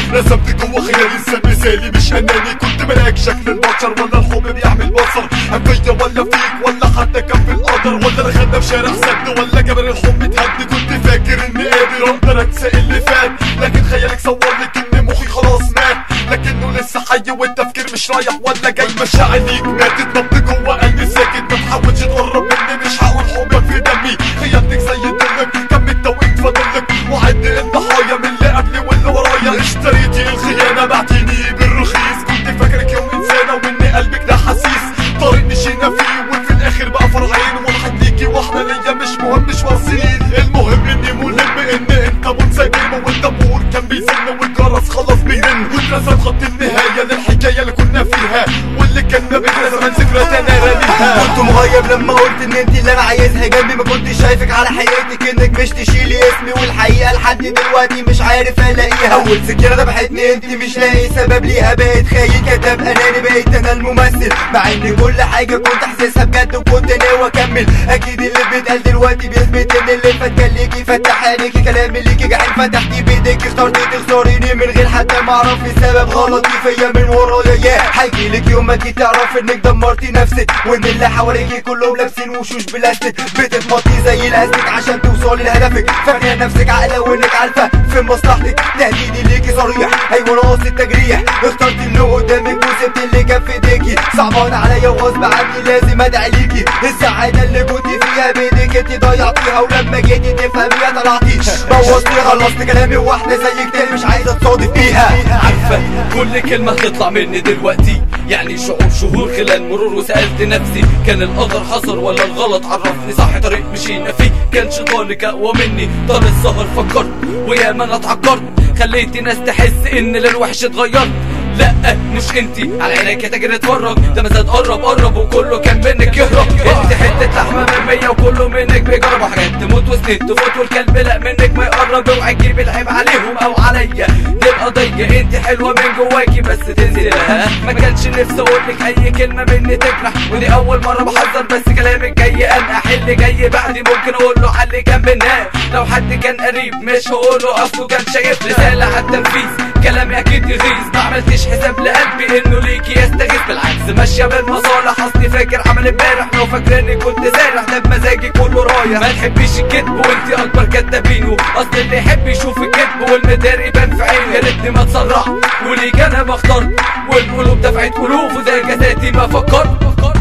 رسمت جوه خيالي انسان مثالي مش اناني كنت ملاك شكل البشر ولا الحب بيعمل بصر ام فيا ولا فيك ولا حتى كان في القدر ولا انا خدنا في شارع سد ولا جبل الحب اتهد كنت فاكر اني قادر اقدر انسى اللي فات لكن خيالك صور لك ان مخي خلاص مات لكنه لسه حي والتفكير مش رايح ولا جاي مشاعريك ماتت نبض جوه قلبي ساكت ما تحاولش تقرب مني مش هقول حبك في دمي خيانتك زي دمك كم التوقيت فاضلك وعد الضحايا من اللي قبلي واللي ورايا اشتريتي الخيانه بعتيني بالرخيص كنت فاكرك يوم انسانه وان قلبك ده حسيس طريق مشينا فيه وفي الاخر بقى فرعين واحد ليكي واحده ليا مش مهم مش واصلين المهم اني ملم ان انت منسجم والدبور كان بيزن والجرس خلص بيرن واترسم خط النهايه للحكايه اللي كنا فيها واللي كان ما بينا زمان ذكريات انا راميها كنت مغيب لما قلت ان انت اللي انا عايزها جنبي ما كنتش شايفك على حقيقتك انك مش تشيلي اسمي والحقيقه لحد دلوقتي مش عارف الاقيها اول سكينه ذبحتني انت مش لاقي سبب ليها بقيت خاين كتاب اناني بقيت انا الممثل مع ان كل حاجه كنت حاسسها بجد وكنت ناوي اكمل اكيد اللي بيتقال دلوقتي بيثبت ان اللي فات كان ليكي فتح عينيكي كلامي ليكي جحيم فتحتي بايديك اخترتي تخسريني من غير حتى ما اعرف السبب غلطي فيا من ورايا يا هيجيلك يوم ما تيجي تعرف انك دمرتي نفسك وان اللي حواليكي كلهم لابسين وشوش بلاستيك بتتمطي زي الاستيك عشان توصلي لهدفك فاكره نفسك عاقله وانك عارفه في مصلحتك تهديدي ليكي صريح ايوه ناقص التجريح اخترتي اللي قدامك وسبت اللي كان في ايديكي صعبان عليا وغصب عني لازم ادعي ليكي السعاده اللي كنت فيها بايديك انت ضيعتيها ولما جيتي تفهميها طلعتي بوظتي خلصت كلامي واحده زيك تاني مش عايزه تصادف فيها عارفة كل كلمة هتطلع مني دلوقتي يعني شعور شهور خلال مرور وسألت نفسي كان القدر حصل ولا الغلط عرفني صح طريق مشينا فيه كان شيطانك أقوى مني طال السهر فكرت وياما انا اتعكرت خليتي ناس تحس ان للوحش اتغيرت لا مش انتي على عينك يا تاجر اتفرج ده مزاد قرب قرب وكله كان منك يهرب انت حته لحمه مرميه وكله منك بيجرب وحاجات تموت وسنين تفوت والكلب لا منك ما يقرب اوعي تجيب العيب عليهم او عليا دي القضيه انت حلوه من جواكي بس تنزل ها ما كانش نفسي اقول لك اي كلمه مني تجرح ودي اول مره بحذر بس كلامك جاي انقح اللي جاي بعدي ممكن اقول له حل كان بالنار لو حد كان قريب مش هقول له اصله كان شايف رساله على التنفيذ كلامي اكيد يغيظ ما عملتش حساب لقلبي انه ليكي يستغيث بالعكس ماشيه بالمصالح اصلي فاكر عمل امبارح لو فاكراني كنت سارح ده بمزاجي كله رايح ما تحبيش الكذب وانتي اكبر كدابينه اصل اللي يحب يشوف الكذب والمدار يبان في عينه يا ريتني ما اتسرعت وليك انا ما اخترت والقلوب دفعت قلوب وزي جساتي ما فكرت